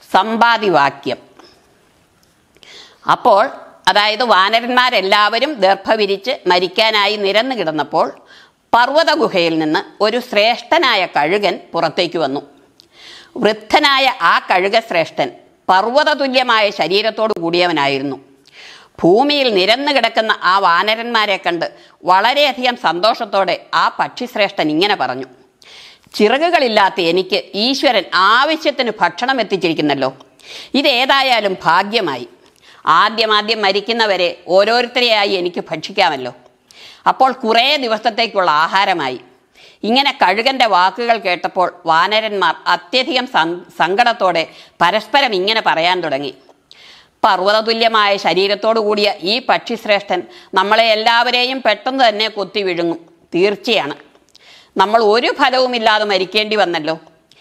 സമ്പാദിവാക്യം അപ്പോൾ അതായത് വാനരന്മാരെല്ലാവരും ദർഭ മരിക്കാനായി നിരന്നു കിടന്നപ്പോൾ പർവ്വത ഗുഹയിൽ നിന്ന് ഒരു ശ്രേഷ്ഠനായ കഴുകൻ പുറത്തേക്ക് വന്നു വൃദ്ധനായ ആ കഴുക ശ്രേഷ്ഠൻ പർവ്വത തുല്യമായ ശരീരത്തോടു കൂടിയവനായിരുന്നു ഭൂമിയിൽ നിരന്നു കിടക്കുന്ന ആ വാനരന്മാരെ കണ്ട് വളരെയധികം സന്തോഷത്തോടെ ആ പക്ഷിശ്രേഷ്ഠൻ ഇങ്ങനെ പറഞ്ഞു ചിറകുകളില്ലാത്ത എനിക്ക് ഈശ്വരൻ ആവശ്യത്തിന് ഭക്ഷണം എത്തിച്ചിരിക്കുന്നല്ലോ ഇതേതായാലും ഭാഗ്യമായി ആദ്യമാദ്യം മരിക്കുന്നവരെ ഓരോരുത്തരെയായി എനിക്ക് ഭക്ഷിക്കാമല്ലോ അപ്പോൾ കുറേ ദിവസത്തേക്കുള്ള ആഹാരമായി ഇങ്ങനെ കഴുകന്റെ വാക്കുകൾ കേട്ടപ്പോൾ വാനരന്മാർ അത്യധികം സം- സങ്കടത്തോടെ പരസ്പരം ഇങ്ങനെ പറയാൻ തുടങ്ങി പർവ്വതതുല്യമായ ശരീരത്തോടു കൂടിയ ഈ പക്ഷിശ്രേഷ്ഠൻ നമ്മളെ എല്ലാവരെയും പെട്ടെന്ന് തന്നെ കൊത്തി വിഴുങ്ങും തീർച്ചയാണ് നമ്മൾ ഒരു ഫലവുമില്ലാതെ മരിക്കേണ്ടി വന്നല്ലോ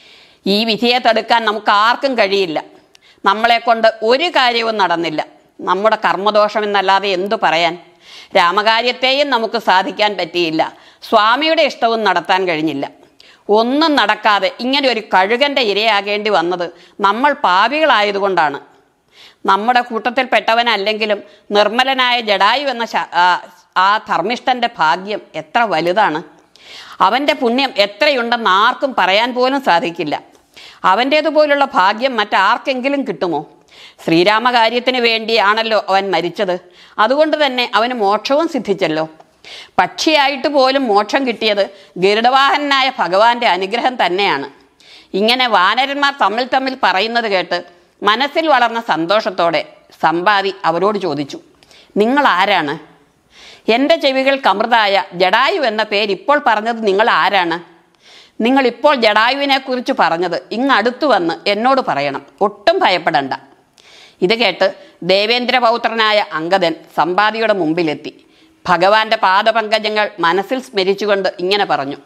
ഈ വിധിയെ തടുക്കാൻ നമുക്ക് ആർക്കും കഴിയില്ല നമ്മളെ കൊണ്ട് ഒരു കാര്യവും നടന്നില്ല നമ്മുടെ കർമ്മദോഷം എന്നല്ലാതെ എന്തു പറയാൻ രാമകാര്യത്തെയും നമുക്ക് സാധിക്കാൻ പറ്റിയില്ല സ്വാമിയുടെ ഇഷ്ടവും നടത്താൻ കഴിഞ്ഞില്ല ഒന്നും നടക്കാതെ ഇങ്ങനെ ഒരു കഴുകന്റെ ഇരയാകേണ്ടി വന്നത് നമ്മൾ പാപികളായതുകൊണ്ടാണ് നമ്മുടെ കൂട്ടത്തിൽപ്പെട്ടവനല്ലെങ്കിലും നിർമ്മലനായ ജഡായു എന്ന ശ- ആ- ആ ധർമ്മിഷ്ഠന്റെ ഭാഗ്യം എത്ര വലുതാണ് അവൻ്റെ പുണ്യം എത്രയുണ്ടെന്ന് ആർക്കും പറയാൻ പോലും സാധിക്കില്ല അവൻ്റേതുപോലുള്ള ഭാഗ്യം മറ്റാർക്കെങ്കിലും കിട്ടുമോ ശ്രീരാമകാര്യത്തിന് വേണ്ടിയാണല്ലോ അവൻ മരിച്ചത് അതുകൊണ്ട് തന്നെ അവന് മോക്ഷവും സിദ്ധിച്ചല്ലോ പക്ഷിയായിട്ട് പോലും മോക്ഷം കിട്ടിയത് ഗരുഡവാഹനായ ഭഗവാന്റെ അനുഗ്രഹം തന്നെയാണ് ഇങ്ങനെ വാനരന്മാർ തമ്മിൽ തമ്മിൽ പറയുന്നത് കേട്ട് മനസ്സിൽ വളർന്ന സന്തോഷത്തോടെ സമ്പാദി അവരോട് ചോദിച്ചു നിങ്ങൾ ആരാണ് എൻ്റെ ചെവികൾക്ക് അമൃതായ ജഡായു എന്ന പേര് ഇപ്പോൾ പറഞ്ഞത് നിങ്ങൾ ആരാണ് നിങ്ങൾ ഇപ്പോൾ ജഡായുവിനെ കുറിച്ച് പറഞ്ഞത് ഇങ്ങടുത്തു വന്ന് എന്നോട് പറയണം ഒട്ടും ഭയപ്പെടണ്ട ഇത് കേട്ട് ദേവേന്ദ്രപൗത്രനായ അങ്കദൻ സമ്പാദിയുടെ മുമ്പിലെത്തി ഭഗവാന്റെ പാദപങ്കജങ്ങൾ മനസ്സിൽ സ്മരിച്ചുകൊണ്ട് ഇങ്ങനെ പറഞ്ഞു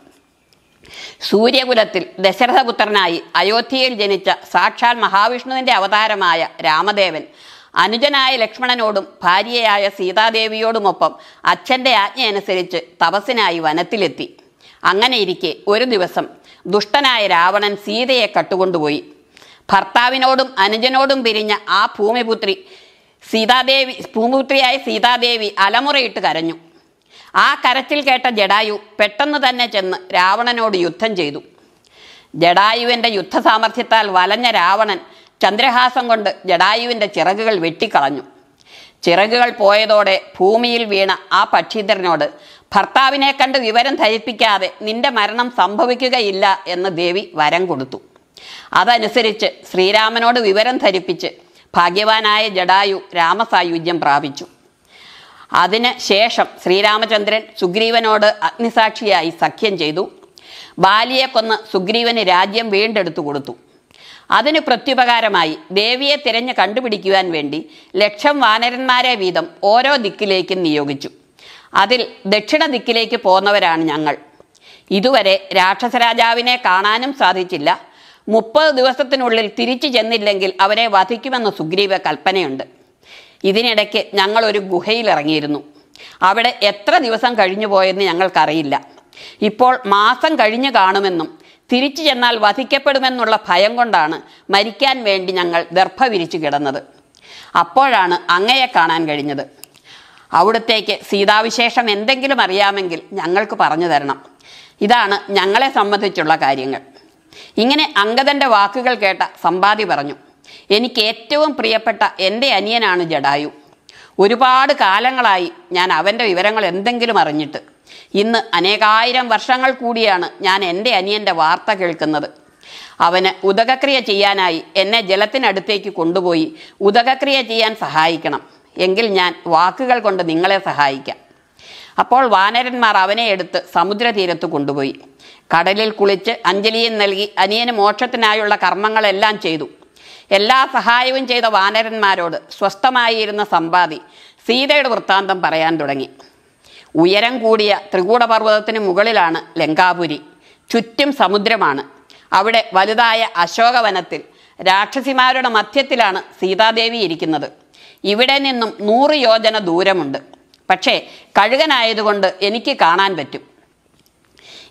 സൂര്യകുലത്തിൽ ദശരഥപുത്രനായി അയോധ്യയിൽ ജനിച്ച സാക്ഷാൽ മഹാവിഷ്ണുവിന്റെ അവതാരമായ രാമദേവൻ അനുജനായ ലക്ഷ്മണനോടും ഭാര്യയായ സീതാദേവിയോടുമൊപ്പം അച്ഛൻ്റെ ആജ്ഞയനുസരിച്ച് തപസ്സിനായി വനത്തിലെത്തി അങ്ങനെ ഇരിക്കെ ഒരു ദിവസം ദുഷ്ടനായ രാവണൻ സീതയെ കട്ടുകൊണ്ടുപോയി ഭർത്താവിനോടും അനുജനോടും പിരിഞ്ഞ ആ ഭൂമിപുത്രി സീതാദേവി ഭൂമിപുത്രിയായ സീതാദേവി അലമുറയിട്ട് കരഞ്ഞു ആ കരച്ചിൽ കേട്ട ജഡായു പെട്ടെന്ന് തന്നെ ചെന്ന് രാവണനോട് യുദ്ധം ചെയ്തു ജഡായുവിൻ്റെ യുദ്ധസാമർഥ്യത്താൽ വലഞ്ഞ രാവണൻ ചന്ദ്രഹാസം കൊണ്ട് ജഡായുവിൻ്റെ ചിറകുകൾ വെട്ടിക്കളഞ്ഞു ചിറകുകൾ പോയതോടെ ഭൂമിയിൽ വീണ ആ പക്ഷീധരനോട് ഭർത്താവിനെ കണ്ട് വിവരം ധരിപ്പിക്കാതെ നിന്റെ മരണം സംഭവിക്കുകയില്ല എന്ന് ദേവി വരം കൊടുത്തു അതനുസരിച്ച് ശ്രീരാമനോട് വിവരം ധരിപ്പിച്ച് ഭാഗ്യവാനായ ജഡായു രാമസായുജ്യം പ്രാപിച്ചു അതിന് ശേഷം ശ്രീരാമചന്ദ്രൻ സുഗ്രീവനോട് അഗ്നിസാക്ഷിയായി സഖ്യം ചെയ്തു ബാലിയെ കൊന്ന് സുഗ്രീവന് രാജ്യം വീണ്ടെടുത്തു കൊടുത്തു അതിന് പ്രത്യുപകാരമായി ദേവിയെ തിരഞ്ഞ് കണ്ടുപിടിക്കുവാൻ വേണ്ടി ലക്ഷം വാനരന്മാരെ വീതം ഓരോ ദിക്കിലേക്കും നിയോഗിച്ചു അതിൽ ദക്ഷിണ ദിക്കിലേക്ക് പോന്നവരാണ് ഞങ്ങൾ ഇതുവരെ രാക്ഷസരാജാവിനെ കാണാനും സാധിച്ചില്ല മുപ്പത് ദിവസത്തിനുള്ളിൽ തിരിച്ചു ചെന്നില്ലെങ്കിൽ അവരെ വധിക്കുമെന്ന് സുഗ്രീവ കൽപ്പനയുണ്ട് ഇതിനിടയ്ക്ക് ഞങ്ങൾ ഒരു ഗുഹയിൽ ഇറങ്ങിയിരുന്നു അവിടെ എത്ര ദിവസം കഴിഞ്ഞു പോയെന്ന് ഞങ്ങൾക്കറിയില്ല ഇപ്പോൾ മാസം കഴിഞ്ഞു കാണുമെന്നും തിരിച്ചു ചെന്നാൽ വധിക്കപ്പെടുമെന്നുള്ള ഭയം കൊണ്ടാണ് മരിക്കാൻ വേണ്ടി ഞങ്ങൾ ദർഭ വിരിച്ചു കിടന്നത് അപ്പോഴാണ് അങ്ങയെ കാണാൻ കഴിഞ്ഞത് അവിടത്തേക്ക് സീതാവിശേഷം എന്തെങ്കിലും അറിയാമെങ്കിൽ ഞങ്ങൾക്ക് പറഞ്ഞു തരണം ഇതാണ് ഞങ്ങളെ സംബന്ധിച്ചുള്ള കാര്യങ്ങൾ ഇങ്ങനെ അങ്കദന്റെ വാക്കുകൾ കേട്ട സമ്പാദി പറഞ്ഞു എനിക്ക് ഏറ്റവും പ്രിയപ്പെട്ട എൻ്റെ അനിയനാണ് ജഡായു ഒരുപാട് കാലങ്ങളായി ഞാൻ അവൻ്റെ വിവരങ്ങൾ എന്തെങ്കിലും അറിഞ്ഞിട്ട് ഇന്ന് അനേകായിരം വർഷങ്ങൾ കൂടിയാണ് ഞാൻ എൻ്റെ അനിയൻ്റെ വാർത്ത കേൾക്കുന്നത് അവന് ഉദകക്രിയ ചെയ്യാനായി എന്നെ ജലത്തിനടുത്തേക്ക് കൊണ്ടുപോയി ഉദകക്രിയ ചെയ്യാൻ സഹായിക്കണം എങ്കിൽ ഞാൻ വാക്കുകൾ കൊണ്ട് നിങ്ങളെ സഹായിക്കാം അപ്പോൾ വാനരന്മാർ അവനെ എടുത്ത് സമുദ്രതീരത്ത് കൊണ്ടുപോയി കടലിൽ കുളിച്ച് അഞ്ജലിയും നൽകി അനിയന് മോക്ഷത്തിനായുള്ള കർമ്മങ്ങളെല്ലാം ചെയ്തു എല്ലാ സഹായവും ചെയ്ത വാനരന്മാരോട് സ്വസ്ഥമായിരുന്ന സമ്പാദി സീതയുടെ വൃത്താന്തം പറയാൻ തുടങ്ങി ഉയരം കൂടിയ ത്രികൂടപർവ്വതത്തിന് മുകളിലാണ് ലങ്കാപുരി ചുറ്റും സമുദ്രമാണ് അവിടെ വലുതായ അശോകവനത്തിൽ രാക്ഷസിമാരുടെ മധ്യത്തിലാണ് സീതാദേവി ഇരിക്കുന്നത് ഇവിടെ നിന്നും നൂറ് യോജന ദൂരമുണ്ട് പക്ഷേ കഴുകനായതുകൊണ്ട് എനിക്ക് കാണാൻ പറ്റും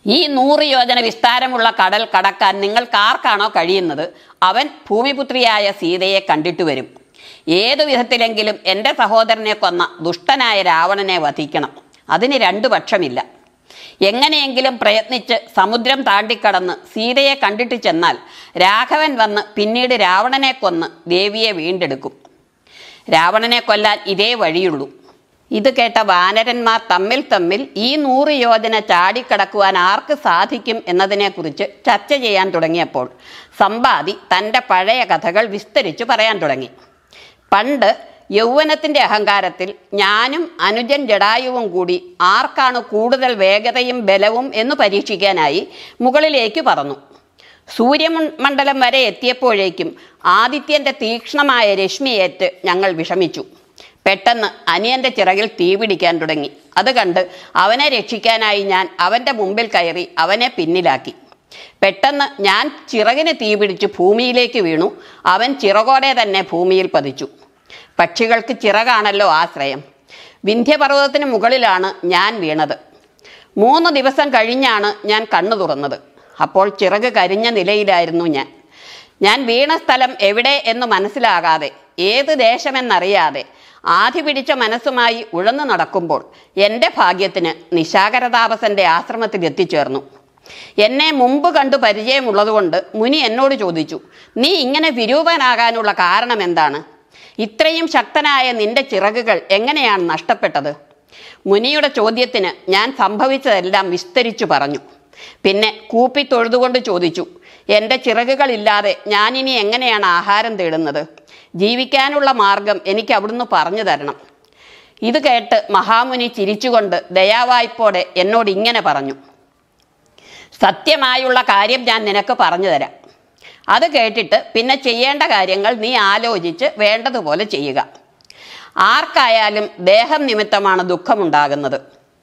ഈ നൂറ് യോജന വിസ്താരമുള്ള കടൽ കടക്കാൻ നിങ്ങൾക്ക് ആർക്കാണോ കഴിയുന്നത് അവൻ ഭൂമിപുത്രിയായ സീതയെ കണ്ടിട്ട് വരും ഏതു വിധത്തിലെങ്കിലും എൻ്റെ സഹോദരനെ കൊന്ന ദുഷ്ടനായ രാവണനെ വധിക്കണം അതിന് രണ്ടു പക്ഷമില്ല എങ്ങനെയെങ്കിലും പ്രയത്നിച്ച് സമുദ്രം താണ്ടിക്കടന്ന് സീതയെ കണ്ടിട്ട് ചെന്നാൽ രാഘവൻ വന്ന് പിന്നീട് രാവണനെ കൊന്ന് ദേവിയെ വീണ്ടെടുക്കും രാവണനെ കൊല്ലാൻ ഇതേ വഴിയുള്ളൂ ഇത് കേട്ട വാനരന്മാർ തമ്മിൽ തമ്മിൽ ഈ നൂറ് യോജന ചാടിക്കടക്കുവാൻ ആർക്ക് സാധിക്കും എന്നതിനെക്കുറിച്ച് ചർച്ച ചെയ്യാൻ തുടങ്ങിയപ്പോൾ സമ്പാദി തൻ്റെ പഴയ കഥകൾ വിസ്തരിച്ചു പറയാൻ തുടങ്ങി പണ്ട് യൗവനത്തിൻ്റെ അഹങ്കാരത്തിൽ ഞാനും അനുജൻ ജടായുവും കൂടി ആർക്കാണ് കൂടുതൽ വേഗതയും ബലവും എന്ന് പരീക്ഷിക്കാനായി മുകളിലേക്ക് പറന്നു സൂര്യമണ്ഡലം വരെ എത്തിയപ്പോഴേക്കും ആദിത്യന്റെ തീക്ഷ്ണമായ രശ്മിയേറ്റ് ഞങ്ങൾ വിഷമിച്ചു പെട്ടെന്ന് അനിയന്റെ ചിറകിൽ തീ പിടിക്കാൻ തുടങ്ങി അത് കണ്ട് അവനെ രക്ഷിക്കാനായി ഞാൻ അവന്റെ മുമ്പിൽ കയറി അവനെ പിന്നിലാക്കി പെട്ടെന്ന് ഞാൻ ചിറകിന് തീ പിടിച്ച് ഭൂമിയിലേക്ക് വീണു അവൻ ചിറകോടെ തന്നെ ഭൂമിയിൽ പതിച്ചു പക്ഷികൾക്ക് ചിറകാണല്ലോ ആശ്രയം വിന്ധ്യപർവ്വതത്തിന് മുകളിലാണ് ഞാൻ വീണത് മൂന്ന് ദിവസം കഴിഞ്ഞാണ് ഞാൻ കണ്ണു തുറന്നത് അപ്പോൾ ചിറക് കരിഞ്ഞ നിലയിലായിരുന്നു ഞാൻ ഞാൻ വീണ സ്ഥലം എവിടെ എന്ന് മനസ്സിലാകാതെ ഏത് ദേശമെന്നറിയാതെ ആധി പിടിച്ച മനസ്സുമായി ഉഴന്നു നടക്കുമ്പോൾ എൻ്റെ ഭാഗ്യത്തിന് നിശാകരതാപസന്റെ ആശ്രമത്തിൽ എത്തിച്ചേർന്നു എന്നെ മുമ്പ് കണ്ടു പരിചയമുള്ളതുകൊണ്ട് മുനി എന്നോട് ചോദിച്ചു നീ ഇങ്ങനെ വിരൂപനാകാനുള്ള കാരണം എന്താണ് ഇത്രയും ശക്തനായ നിന്റെ ചിറകുകൾ എങ്ങനെയാണ് നഷ്ടപ്പെട്ടത് മുനിയുടെ ചോദ്യത്തിന് ഞാൻ സംഭവിച്ചതെല്ലാം വിസ്തരിച്ചു പറഞ്ഞു പിന്നെ കൂപ്പി തൊഴുതുകൊണ്ട് ചോദിച്ചു എൻ്റെ ചിറകുകളില്ലാതെ ഞാനിനി എങ്ങനെയാണ് ആഹാരം തേടുന്നത് ജീവിക്കാനുള്ള മാർഗം എനിക്ക് അവിടുന്ന് പറഞ്ഞു തരണം ഇത് കേട്ട് മഹാമുനി ചിരിച്ചുകൊണ്ട് ദയാവായ്പോടെ എന്നോട് ഇങ്ങനെ പറഞ്ഞു സത്യമായുള്ള കാര്യം ഞാൻ നിനക്ക് പറഞ്ഞു തരാം അത് കേട്ടിട്ട് പിന്നെ ചെയ്യേണ്ട കാര്യങ്ങൾ നീ ആലോചിച്ച് വേണ്ടതുപോലെ ചെയ്യുക ആർക്കായാലും ദേഹം നിമിത്തമാണ് ദുഃഖമുണ്ടാകുന്നത്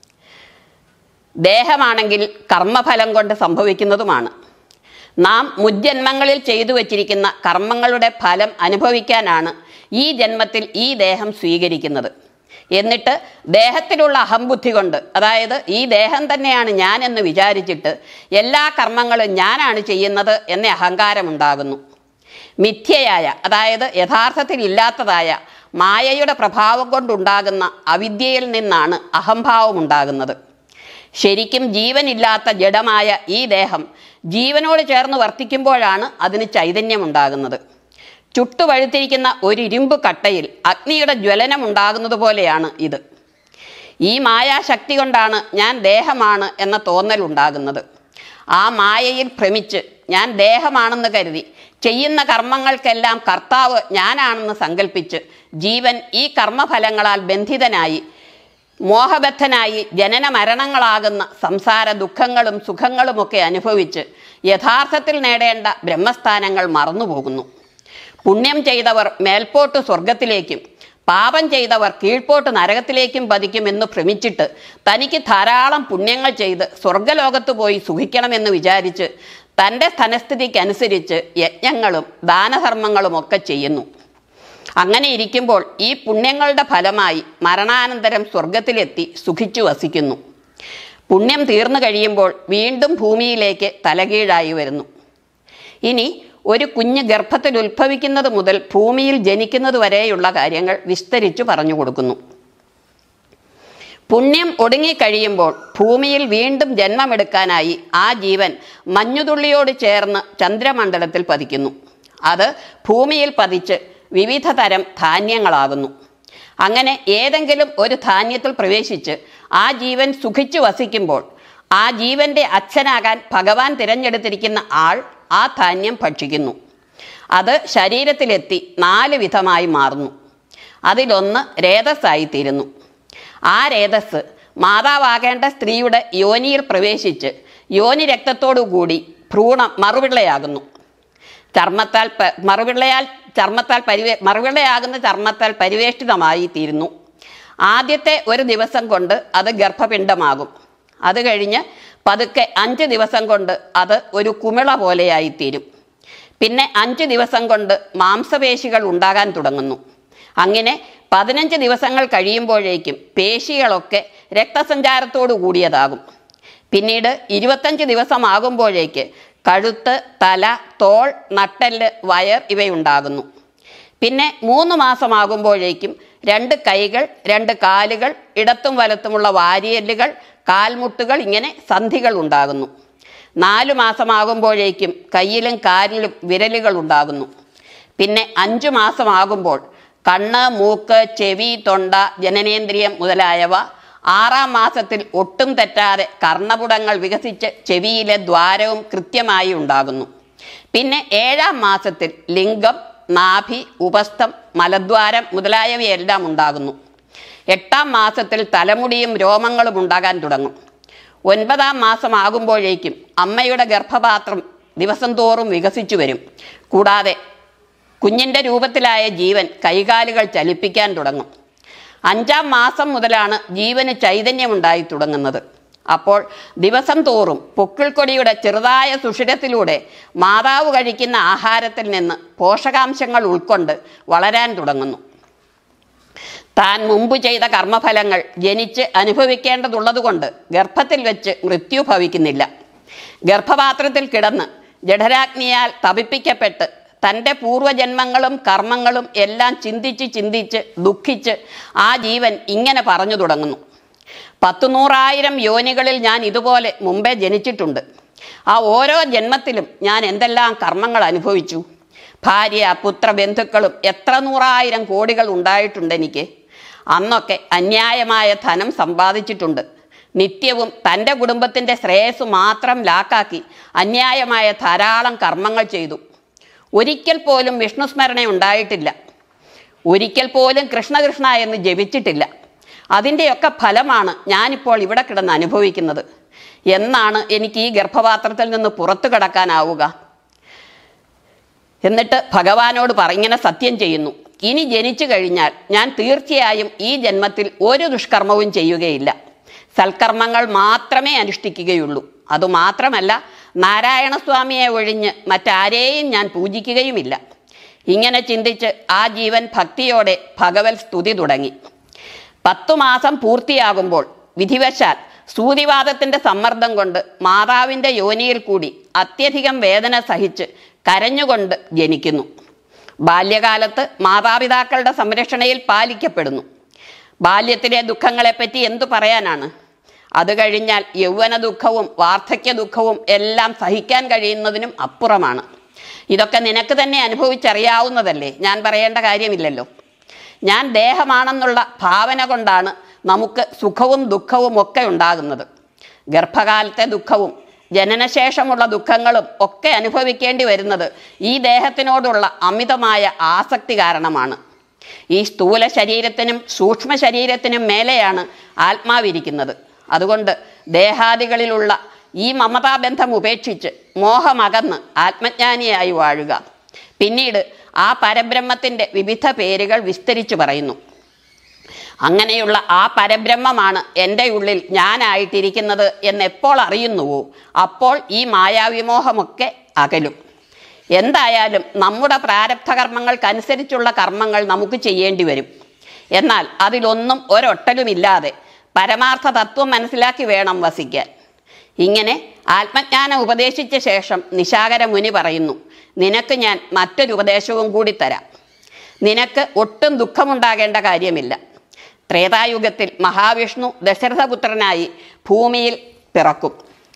ദേഹമാണെങ്കിൽ കർമ്മഫലം കൊണ്ട് സംഭവിക്കുന്നതുമാണ് നാം മുജ്ജന്മങ്ങളിൽ ചെയ്തു വച്ചിരിക്കുന്ന കർമ്മങ്ങളുടെ ഫലം അനുഭവിക്കാനാണ് ഈ ജന്മത്തിൽ ഈ ദേഹം സ്വീകരിക്കുന്നത് എന്നിട്ട് ദേഹത്തിലുള്ള അഹംബുദ്ധി കൊണ്ട് അതായത് ഈ ദേഹം തന്നെയാണ് ഞാൻ എന്ന് വിചാരിച്ചിട്ട് എല്ലാ കർമ്മങ്ങളും ഞാനാണ് ചെയ്യുന്നത് എന്ന അഹങ്കാരമുണ്ടാകുന്നു മിഥ്യയായ അതായത് യഥാർത്ഥത്തിൽ ഇല്ലാത്തതായ മായയുടെ പ്രഭാവം കൊണ്ടുണ്ടാകുന്ന അവിദ്യയിൽ നിന്നാണ് അഹംഭാവം ഉണ്ടാകുന്നത് ശരിക്കും ജീവനില്ലാത്ത ജഡമായ ഈ ദേഹം ജീവനോട് ചേർന്ന് വർത്തിക്കുമ്പോഴാണ് അതിന് ചൈതന്യമുണ്ടാകുന്നത് ചുട്ടുവഴുത്തിരിക്കുന്ന ഒരു ഇരുമ്പ് കട്ടയിൽ അഗ്നിയുടെ ജ്വലനം ഉണ്ടാകുന്നത് പോലെയാണ് ഇത് ഈ മായാശക്തി കൊണ്ടാണ് ഞാൻ ദേഹമാണ് എന്ന തോന്നൽ ഉണ്ടാകുന്നത് ആ മായയിൽ ഭ്രമിച്ച് ഞാൻ ദേഹമാണെന്ന് കരുതി ചെയ്യുന്ന കർമ്മങ്ങൾക്കെല്ലാം കർത്താവ് ഞാനാണെന്ന് സങ്കല്പിച്ച് ജീവൻ ഈ കർമ്മഫലങ്ങളാൽ ബന്ധിതനായി മോഹബദ്ധനായി ജനന മരണങ്ങളാകുന്ന സംസാര ദുഃഖങ്ങളും സുഖങ്ങളുമൊക്കെ അനുഭവിച്ച് യഥാർത്ഥത്തിൽ നേടേണ്ട ബ്രഹ്മസ്ഥാനങ്ങൾ മറന്നുപോകുന്നു പുണ്യം ചെയ്തവർ മേൽപോട്ട് സ്വർഗത്തിലേക്കും പാപം ചെയ്തവർ കീഴ്പോട്ട് നരകത്തിലേക്കും പതിക്കുമെന്ന് ഭ്രമിച്ചിട്ട് തനിക്ക് ധാരാളം പുണ്യങ്ങൾ ചെയ്ത് സ്വർഗലോകത്ത് പോയി സുഖിക്കണമെന്ന് വിചാരിച്ച് തൻ്റെ ധനസ്ഥിതിക്കനുസരിച്ച് യജ്ഞങ്ങളും ദാനധർമ്മങ്ങളും ഒക്കെ ചെയ്യുന്നു അങ്ങനെ ഇരിക്കുമ്പോൾ ഈ പുണ്യങ്ങളുടെ ഫലമായി മരണാനന്തരം സ്വർഗത്തിലെത്തി സുഖിച്ചു വസിക്കുന്നു പുണ്യം തീർന്നു കഴിയുമ്പോൾ വീണ്ടും ഭൂമിയിലേക്ക് തലകീഴായി വരുന്നു ഇനി ഒരു കുഞ്ഞ് ഗർഭത്തിൽ ഉത്ഭവിക്കുന്നത് മുതൽ ഭൂമിയിൽ ജനിക്കുന്നത് വരെയുള്ള കാര്യങ്ങൾ വിസ്തരിച്ചു പറഞ്ഞു കൊടുക്കുന്നു പുണ്യം ഒടുങ്ങിക്കഴിയുമ്പോൾ ഭൂമിയിൽ വീണ്ടും ജന്മമെടുക്കാനായി ആ ജീവൻ മഞ്ഞുതുള്ളിയോട് ചേർന്ന് ചന്ദ്രമണ്ഡലത്തിൽ പതിക്കുന്നു അത് ഭൂമിയിൽ പതിച്ച് വിവിധ തരം ധാന്യങ്ങളാകുന്നു അങ്ങനെ ഏതെങ്കിലും ഒരു ധാന്യത്തിൽ പ്രവേശിച്ച് ആ ജീവൻ സുഖിച്ചു വസിക്കുമ്പോൾ ആ ജീവന്റെ അച്ഛനാകാൻ ഭഗവാൻ തിരഞ്ഞെടുത്തിരിക്കുന്ന ആൾ ആ ധാന്യം ഭക്ഷിക്കുന്നു അത് ശരീരത്തിലെത്തി നാല് വിധമായി മാറുന്നു അതിലൊന്ന് രേതസ്സായിത്തീരുന്നു ആ രേതസ് മാതാവാകേണ്ട സ്ത്രീയുടെ യോനിയിൽ പ്രവേശിച്ച് യോനി രക്തത്തോടുകൂടി ഭ്രൂണം മറുപിള്ളയാകുന്നു ചർമ്മത്താൽ പ- മറുപിള്ളയാൽ ചർമ്മത്താൽ പരിവേ മറുപിള്ളയാകുന്ന ചർമ്മത്താൽ പരിവേഷ്ടിതമായി തീരുന്നു ആദ്യത്തെ ഒരു ദിവസം കൊണ്ട് അത് ഗർഭപിണ്ഡമാകും അത് കഴിഞ്ഞ് പതുക്കെ അഞ്ച് ദിവസം കൊണ്ട് അത് ഒരു കുമിള പോലെയായിത്തീരും പിന്നെ അഞ്ച് ദിവസം കൊണ്ട് മാംസപേശികൾ ഉണ്ടാകാൻ തുടങ്ങുന്നു അങ്ങനെ പതിനഞ്ച് ദിവസങ്ങൾ കഴിയുമ്പോഴേക്കും പേശികളൊക്കെ രക്തസഞ്ചാരത്തോടു കൂടിയതാകും പിന്നീട് ഇരുപത്തഞ്ച് ദിവസമാകുമ്പോഴേക്ക് കഴുത്ത് തല തോൾ നട്ടെല്ല് വയർ ഇവയുണ്ടാകുന്നു പിന്നെ മൂന്ന് മാസമാകുമ്പോഴേക്കും രണ്ട് കൈകൾ രണ്ട് കാലുകൾ ഇടത്തും വലത്തുമുള്ള വാരിയല്ലുകൾ കാൽമുട്ടുകൾ ഇങ്ങനെ സന്ധികൾ ഉണ്ടാകുന്നു നാലു മാസമാകുമ്പോഴേക്കും കയ്യിലും കാലിലും വിരലുകൾ ഉണ്ടാകുന്നു പിന്നെ അഞ്ചു മാസമാകുമ്പോൾ കണ്ണ് മൂക്ക് ചെവി തൊണ്ട ജനനേന്ദ്രിയം മുതലായവ ആറാം മാസത്തിൽ ഒട്ടും തെറ്റാതെ കർണപുടങ്ങൾ വികസിച്ച് ചെവിയിലെ ദ്വാരവും കൃത്യമായി ഉണ്ടാകുന്നു പിന്നെ ഏഴാം മാസത്തിൽ ലിംഗം നാഭി ഉപസ്ഥം മലദ്വാരം മുതലായവയെല്ലാം ഉണ്ടാകുന്നു എട്ടാം മാസത്തിൽ തലമുടിയും രോമങ്ങളും ഉണ്ടാകാൻ തുടങ്ങും ഒൻപതാം മാസം ആകുമ്പോഴേക്കും അമ്മയുടെ ഗർഭപാത്രം ദിവസം തോറും വികസിച്ചു വരും കൂടാതെ കുഞ്ഞിൻ്റെ രൂപത്തിലായ ജീവൻ കൈകാലുകൾ ചലിപ്പിക്കാൻ തുടങ്ങും അഞ്ചാം മാസം മുതലാണ് ജീവന് ചൈതന്യമുണ്ടായി തുടങ്ങുന്നത് അപ്പോൾ ദിവസം തോറും പൊക്കിൾക്കൊടിയുടെ ചെറുതായ സുഷിരത്തിലൂടെ മാതാവ് കഴിക്കുന്ന ആഹാരത്തിൽ നിന്ന് പോഷകാംശങ്ങൾ ഉൾക്കൊണ്ട് വളരാൻ തുടങ്ങുന്നു താൻ മുമ്പ് ചെയ്ത കർമ്മഫലങ്ങൾ ജനിച്ച് അനുഭവിക്കേണ്ടതുള്ളതുകൊണ്ട് ഗർഭത്തിൽ വെച്ച് മൃത്യു ഭവിക്കുന്നില്ല ഗർഭപാത്രത്തിൽ കിടന്ന് ജഠരാഗ്നിയാൽ തപിപ്പിക്കപ്പെട്ട് തൻ്റെ പൂർവജന്മങ്ങളും കർമ്മങ്ങളും എല്ലാം ചിന്തിച്ച് ചിന്തിച്ച് ദുഃഖിച്ച് ആ ജീവൻ ഇങ്ങനെ പറഞ്ഞു തുടങ്ങുന്നു പത്തു നൂറായിരം യോനികളിൽ ഞാൻ ഇതുപോലെ മുമ്പേ ജനിച്ചിട്ടുണ്ട് ആ ഓരോ ജന്മത്തിലും ഞാൻ എന്തെല്ലാം കർമ്മങ്ങൾ അനുഭവിച്ചു ഭാര്യ പുത്ര ബന്ധുക്കളും എത്ര നൂറായിരം കോടികൾ ഉണ്ടായിട്ടുണ്ട് എനിക്ക് അന്നൊക്കെ അന്യായമായ ധനം സമ്പാദിച്ചിട്ടുണ്ട് നിത്യവും തൻ്റെ കുടുംബത്തിൻ്റെ ശ്രേയസ് മാത്രം ലാക്കാക്കി അന്യായമായ ധാരാളം കർമ്മങ്ങൾ ചെയ്തു ഒരിക്കൽ പോലും വിഷ്ണുസ്മരണ ഉണ്ടായിട്ടില്ല ഒരിക്കൽ പോലും കൃഷ്ണകൃഷ്ണ എന്ന് ജപിച്ചിട്ടില്ല അതിൻ്റെയൊക്കെ ഫലമാണ് ഞാനിപ്പോൾ ഇവിടെ കിടന്ന് അനുഭവിക്കുന്നത് എന്നാണ് എനിക്ക് ഈ ഗർഭപാത്രത്തിൽ നിന്ന് പുറത്തു കടക്കാനാവുക എന്നിട്ട് ഭഗവാനോട് പറ ഇങ്ങനെ സത്യം ചെയ്യുന്നു ഇനി ജനിച്ചു കഴിഞ്ഞാൽ ഞാൻ തീർച്ചയായും ഈ ജന്മത്തിൽ ഒരു ദുഷ്കർമ്മവും ചെയ്യുകയില്ല സൽക്കർമ്മങ്ങൾ മാത്രമേ അനുഷ്ഠിക്കുകയുള്ളൂ അതുമാത്രമല്ല നാരായണസ്വാമിയെ ഒഴിഞ്ഞ് മറ്റാരെയും ഞാൻ പൂജിക്കുകയുമില്ല ഇങ്ങനെ ചിന്തിച്ച് ആ ജീവൻ ഭക്തിയോടെ ഭഗവത് സ്തുതി തുടങ്ങി പത്തു മാസം പൂർത്തിയാകുമ്പോൾ വിധിവശാൽ സൂതിവാദത്തിന്റെ സമ്മർദ്ദം കൊണ്ട് മാതാവിന്റെ യോനിയിൽ കൂടി അത്യധികം വേദന സഹിച്ച് കരഞ്ഞുകൊണ്ട് ജനിക്കുന്നു ബാല്യകാലത്ത് മാതാപിതാക്കളുടെ സംരക്ഷണയിൽ പാലിക്കപ്പെടുന്നു ബാല്യത്തിലെ ദുഃഖങ്ങളെപ്പറ്റി എന്തു പറയാനാണ് അത് കഴിഞ്ഞാൽ യൗവന ദുഃഖവും വാർദ്ധക്യ ദുഃഖവും എല്ലാം സഹിക്കാൻ കഴിയുന്നതിനും അപ്പുറമാണ് ഇതൊക്കെ നിനക്ക് തന്നെ അനുഭവിച്ചറിയാവുന്നതല്ലേ ഞാൻ പറയേണ്ട കാര്യമില്ലല്ലോ ഞാൻ ദേഹമാണെന്നുള്ള ഭാവന കൊണ്ടാണ് നമുക്ക് സുഖവും ദുഃഖവും ഒക്കെ ഉണ്ടാകുന്നത് ഗർഭകാലത്തെ ദുഃഖവും ജനനശേഷമുള്ള ദുഃഖങ്ങളും ഒക്കെ അനുഭവിക്കേണ്ടി വരുന്നത് ഈ ദേഹത്തിനോടുള്ള അമിതമായ ആസക്തി കാരണമാണ് ഈ സ്ഥൂല ശരീരത്തിനും സൂക്ഷ്മ ശരീരത്തിനും മേലെയാണ് ആത്മാവിരിക്കുന്നത് അതുകൊണ്ട് ദേഹാദികളിലുള്ള ഈ മമതാബന്ധം ഉപേക്ഷിച്ച് മോഹമകന്ന് ആത്മജ്ഞാനിയായി വാഴുക പിന്നീട് ആ പരബ്രഹ്മത്തിൻ്റെ വിവിധ പേരുകൾ വിസ്തരിച്ചു പറയുന്നു അങ്ങനെയുള്ള ആ പരബ്രഹ്മമാണ് എൻ്റെ ഉള്ളിൽ ഞാനായിട്ടിരിക്കുന്നത് എന്ന് എപ്പോൾ അറിയുന്നുവോ അപ്പോൾ ഈ മായാവിമോഹമൊക്കെ അകലും എന്തായാലും നമ്മുടെ പ്രാരബ്ധ കർമ്മങ്ങൾക്കനുസരിച്ചുള്ള കർമ്മങ്ങൾ നമുക്ക് ചെയ്യേണ്ടി വരും എന്നാൽ അതിലൊന്നും ഒരൊട്ടലുമില്ലാതെ പരമാർത്ഥ തത്വം മനസ്സിലാക്കി വേണം വസിക്കാൻ ഇങ്ങനെ ആത്മജ്ഞാനം ഉപദേശിച്ച ശേഷം നിശാകര മുനി പറയുന്നു നിനക്ക് ഞാൻ മറ്റൊരു ഉപദേശവും കൂടി തരാം നിനക്ക് ഒട്ടും ദുഃഖമുണ്ടാകേണ്ട കാര്യമില്ല ത്രേതായുഗത്തിൽ മഹാവിഷ്ണു ദശരഥപുത്രനായി ഭൂമിയിൽ പിറക്കും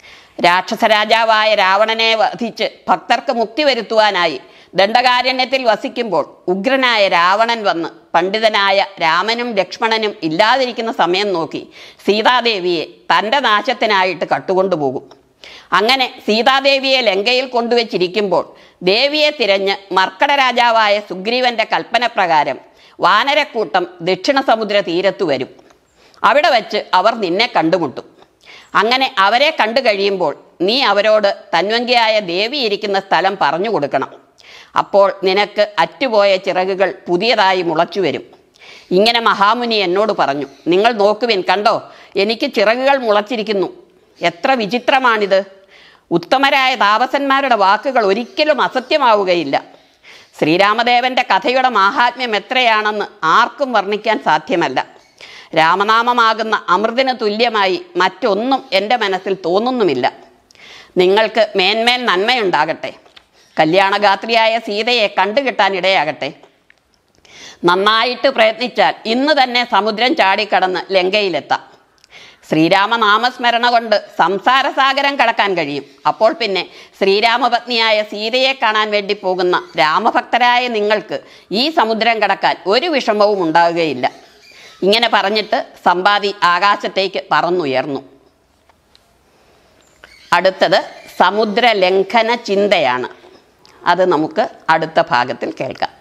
രാക്ഷസ രാജാവായ രാവണനെ വധിച്ച് ഭക്തർക്ക് മുക്തി വരുത്തുവാനായി ദണ്ഡകാരണ്യത്തിൽ വസിക്കുമ്പോൾ ഉഗ്രനായ രാവണൻ വന്ന് പണ്ഡിതനായ രാമനും ലക്ഷ്മണനും ഇല്ലാതിരിക്കുന്ന സമയം നോക്കി സീതാദേവിയെ തൻ്റെ നാശത്തിനായിട്ട് കട്ടുകൊണ്ടുപോകും അങ്ങനെ സീതാദേവിയെ ലങ്കയിൽ കൊണ്ടുവച്ചിരിക്കുമ്പോൾ ദേവിയെ തിരഞ്ഞ് മർക്കട രാജാവായ സുഗ്രീവന്റെ കൽപ്പന പ്രകാരം വാനരക്കൂട്ടം ദക്ഷിണ സമുദ്ര തീരത്തു വരും അവിടെ വച്ച് അവർ നിന്നെ കണ്ടുമുട്ടും അങ്ങനെ അവരെ കണ്ടു കഴിയുമ്പോൾ നീ അവരോട് തന്വങ്കിയായ ദേവി ഇരിക്കുന്ന സ്ഥലം പറഞ്ഞു കൊടുക്കണം അപ്പോൾ നിനക്ക് അറ്റുപോയ ചിറകുകൾ പുതിയതായി മുളച്ചു വരും ഇങ്ങനെ മഹാമുനി എന്നോട് പറഞ്ഞു നിങ്ങൾ നോക്കുവിൻ കണ്ടോ എനിക്ക് ചിറകുകൾ മുളച്ചിരിക്കുന്നു എത്ര വിചിത്രമാണിത് ഉത്തമരായ താപസന്മാരുടെ വാക്കുകൾ ഒരിക്കലും അസത്യമാവുകയില്ല ശ്രീരാമദേവന്റെ കഥയുടെ മാഹാത്മ്യം എത്രയാണെന്ന് ആർക്കും വർണ്ണിക്കാൻ സാധ്യമല്ല രാമനാമമാകുന്ന അമൃതിന് തുല്യമായി മറ്റൊന്നും എൻ്റെ മനസ്സിൽ തോന്നുന്നുമില്ല നിങ്ങൾക്ക് മേന്മേൽ നന്മയുണ്ടാകട്ടെ കല്യാണഗാത്രിയായ സീതയെ കണ്ടുകിട്ടാൻ ഇടയാകട്ടെ നന്നായിട്ട് പ്രയത്നിച്ചാൽ ഇന്ന് തന്നെ സമുദ്രം ചാടിക്കടന്ന് ലങ്കയിലെത്താം ശ്രീരാമനാമസ്മരണ കൊണ്ട് സംസാരസാഗരം കടക്കാൻ കഴിയും അപ്പോൾ പിന്നെ ശ്രീരാമപത്നിയായ സീതയെ കാണാൻ വേണ്ടി പോകുന്ന രാമഭക്തരായ നിങ്ങൾക്ക് ഈ സമുദ്രം കടക്കാൻ ഒരു വിഷമവും ഉണ്ടാവുകയില്ല ഇങ്ങനെ പറഞ്ഞിട്ട് സമ്പാദി ആകാശത്തേക്ക് പറന്നുയർന്നു അടുത്തത് സമുദ്രലംഘന ചിന്തയാണ് അത് നമുക്ക് അടുത്ത ഭാഗത്തിൽ കേൾക്കാം